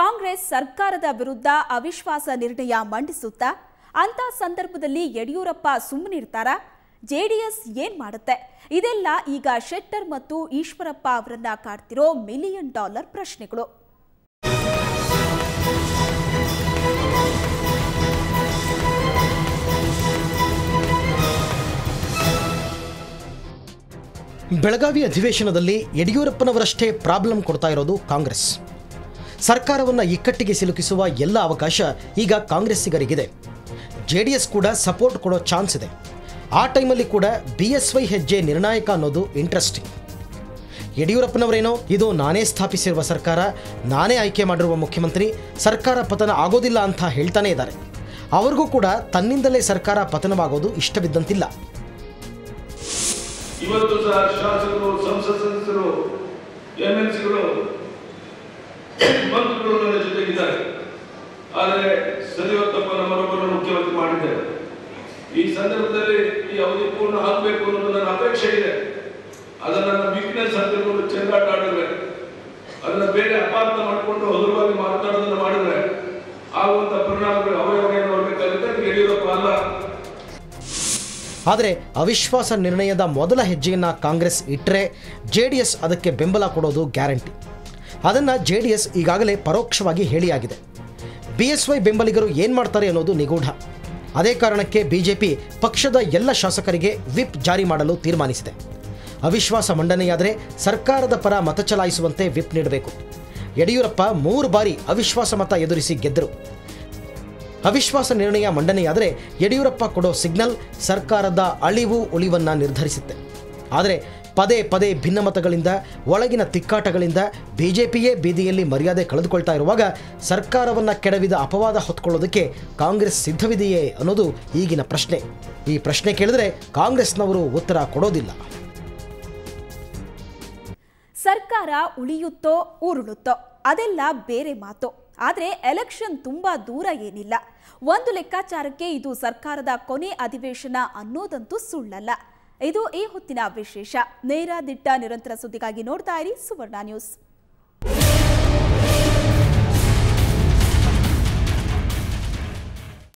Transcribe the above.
ಕಾಂಗ್ರೆಸ್ ಸರ್ಕಾರದ ವಿರುದ್ಧ ಅವಿಶ್ವಾಸ ನಿರ್ಣಯ ಮಂಡಿಸುತ್ತಾ ಅಂತ ಸಂದರ್ಭದಲ್ಲಿ ಯಡಿಯೂರಪ್ಪ ಸುಮ್ಮನಿರ್ತಾರಾ ಜೆಡಿಎಸ್ ಏನ್ ಮಾಡುತ್ತೆ ಇದೆಲ್ಲ ಈಗ ಶೆಟ್ಟರ್ ಮತ್ತು ಈಶ್ವರಪ್ಪ ಅವರನ್ನ ಕಾಡ್ತಿರೋ ಮಿಲಿಯನ್ ಡಾಲರ್ ಪ್ರಶ್ನೆಗಳು ಬೆಳಗಾವಿ ಅಧಿವೇಶನದಲ್ಲಿ ಯಡಿಯೂರಪ್ಪನವರಷ್ಟೇ ಪ್ರಾಬ್ಲಮ್ ಕೊಡ್ತಾ ಇರೋದು ಕಾಂಗ್ರೆಸ್ ಸರ್ಕಾರವನ್ನು ಇಕ್ಕಟ್ಟಿಗೆ ಸಿಲುಕಿಸುವ ಎಲ್ಲ ಅವಕಾಶ ಈಗ ಕಾಂಗ್ರೆಸ್ಸಿಗರಿಗಿದೆ ಜೆ ಡಿ ಎಸ್ ಕೂಡ ಸಪೋರ್ಟ್ ಕೊಡೋ ಚಾನ್ಸ್ ಇದೆ ಆ ಟೈಮಲ್ಲಿ ಕೂಡ ಬಿ ಎಸ್ ವೈ ಹೆಜ್ಜೆ ನಿರ್ಣಾಯಕ ಅನ್ನೋದು ಇಂಟ್ರೆಸ್ಟಿಂಗ್ ಯಡಿಯೂರಪ್ಪನವರೇನೋ ಇದು ನಾನೇ ಸ್ಥಾಪಿಸಿರುವ ಸರ್ಕಾರ ನಾನೇ ಆಯ್ಕೆ ಮಾಡಿರುವ ಮುಖ್ಯಮಂತ್ರಿ ಸರ್ಕಾರ ಪತನ ಆಗೋದಿಲ್ಲ ಅಂತ ಹೇಳ್ತಾನೆ ಇದ್ದಾರೆ ಅವ್ರಿಗೂ ಕೂಡ ತನ್ನಿಂದಲೇ ಸರ್ಕಾರ ಪತನವಾಗೋದು ಇಷ್ಟವಿದ್ದಂತಿಲ್ಲ ಇವತ್ತು ಸಹ ಶಾಸಕರು ಸಂಸತ್ ಸದಸ್ಯರು ಎಂ ಎಲ್ ಸಿಗಳು ಮಂತ್ರಿಗಳು ನನ್ನ ಜೊತೆಗಿದ್ದಾರೆ ಆದರೆ ಸರಿಯವತ್ತಪ್ಪ ನಮ್ಮರೊಬ್ಬರನ್ನು ಮುಖ್ಯಮಂತ್ರಿ ಮಾಡಿದ್ದಾರೆ ಈ ಸಂದರ್ಭದಲ್ಲಿ ಈ ಅವಧಿ ಪೂರ್ಣ ಆಗಬೇಕು ಅನ್ನೋದು ನನ್ನ ಅಪೇಕ್ಷೆ ಇದೆ ಅದನ್ನ ನನ್ನ ವೀಕ್ನೆಸ್ ಅಂತ ತಿಳ್ಕೊಂಡು ಚೆಂದಾಟ ಆಡಿದ್ರೆ ಅದನ್ನ ಬೇರೆ ಅಪಾರ್ಥ ಮಾಡಿಕೊಂಡು ಹಗುರವಾಗಿ ಮಾತನಾಡೋದನ್ನ ಮಾಡಿದ್ರೆ ಆಗುವಂತ ಪರಿಣಾಮಗಳು ಅವಯವನ್ನ ನೋಡ್ಬೇಕಾಗುತ್ತೆ ಅದು ಯಡಿಯೂರಪ್ಪ ಅಲ್ಲ ಆದರೆ ಅವಿಶ್ವಾಸ ನಿರ್ಣಯದ ಮೊದಲ ಹೆಜ್ಜೆಯನ್ನು ಕಾಂಗ್ರೆಸ್ ಇಟ್ಟರೆ ಜೆ ಡಿ ಎಸ್ ಅದಕ್ಕೆ ಬೆಂಬಲ ಕೊಡೋದು ಗ್ಯಾರಂಟಿ ಅದನ್ನು ಜೆ ಡಿ ಎಸ್ ಈಗಾಗಲೇ ಪರೋಕ್ಷವಾಗಿ ಹೇಳಿಯಾಗಿದೆ ಬಿ ಎಸ್ ವೈ ಬೆಂಬಲಿಗರು ಏನು ಮಾಡ್ತಾರೆ ಅನ್ನೋದು ನಿಗೂಢ ಅದೇ ಕಾರಣಕ್ಕೆ ಬಿಜೆಪಿ ಪಕ್ಷದ ಎಲ್ಲ ಶಾಸಕರಿಗೆ ವಿಪ್ ಜಾರಿ ಮಾಡಲು ತೀರ್ಮಾನಿಸಿದೆ ಅವಿಶ್ವಾಸ ಮಂಡನೆಯಾದರೆ ಸರ್ಕಾರದ ಪರ ಮತ ಚಲಾಯಿಸುವಂತೆ ವಿಪ್ ನೀಡಬೇಕು ಯಡಿಯೂರಪ್ಪ ಮೂರು ಬಾರಿ ಅವಿಶ್ವಾಸ ಮತ ಎದುರಿಸಿ ಗೆದ್ದರು ಅವಿಶ್ವಾಸ ನಿರ್ಣಯ ಮಂಡನೆಯಾದರೆ ಯಡಿಯೂರಪ್ಪ ಕೊಡೋ ಸಿಗ್ನಲ್ ಸರ್ಕಾರದ ಅಳಿವು ಉಳಿವನ್ನ ನಿರ್ಧರಿಸುತ್ತೆ ಆದರೆ ಪದೇ ಪದೇ ಭಿನ್ನಮತಗಳಿಂದ ಒಳಗಿನ ತಿಕ್ಕಾಟಗಳಿಂದ ಬಿಜೆಪಿಯೇ ಬೀದಿಯಲ್ಲಿ ಮರ್ಯಾದೆ ಕಳೆದುಕೊಳ್ತಾ ಇರುವಾಗ ಸರ್ಕಾರವನ್ನು ಕೆಡವಿದ ಅಪವಾದ ಹೊತ್ಕೊಳ್ಳೋದಕ್ಕೆ ಕಾಂಗ್ರೆಸ್ ಸಿದ್ಧವಿದೆಯೇ ಅನ್ನೋದು ಈಗಿನ ಪ್ರಶ್ನೆ ಈ ಪ್ರಶ್ನೆ ಕೇಳಿದ್ರೆ ಕಾಂಗ್ರೆಸ್ನವರು ಉತ್ತರ ಕೊಡೋದಿಲ್ಲ ಸರ್ಕಾರ ಉಳಿಯುತ್ತೋ ಉರುಳುತ್ತೋ ಅದೆಲ್ಲ ಬೇರೆ ಮಾತು ಆದರೆ ಎಲೆಕ್ಷನ್ ತುಂಬಾ ದೂರ ಏನಿಲ್ಲ ಒಂದು ಲೆಕ್ಕಾಚಾರಕ್ಕೆ ಇದು ಸರ್ಕಾರದ ಕೊನೆ ಅಧಿವೇಶನ ಅನ್ನೋದಂತೂ ಸುಳ್ಳಲ್ಲ ಇದು ಈ ಹೊತ್ತಿನ ವಿಶೇಷ ನೇರ ದಿಟ್ಟ ನಿರಂತರ ಸುದ್ದಿಗಾಗಿ ನೋಡ್ತಾ ಇರಿ ಸುವರ್ಣ ನ್ಯೂಸ್